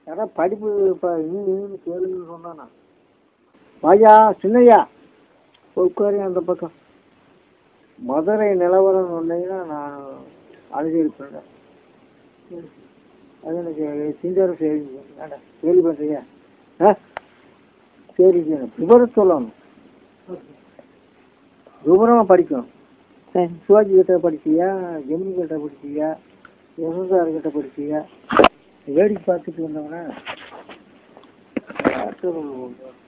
யாரா படிப்பு இப்போ இன்னும் கேளுன்னு சொன்னானா வாயா சின்னையா உட்காரு அந்த பக்கம் மதுரை நிலவரம் சொன்னீங்கன்னா நான் அனுசரிப்பேன் அது எனக்கு சிந்தர சரி வேண்டாம் கேள்வி பண்ணுறீங்க ஆ சரி சரி விவரம் சொல்லணும் விவரமாக படிக்கணும் சரி சிவாஜி கிட்ட படிச்சியா ஜெமினி கிட்ட படிச்சியா யசோதார் கிட்ட படிச்சியா வேடிக்கை பார்த்துட்டு வந்தவன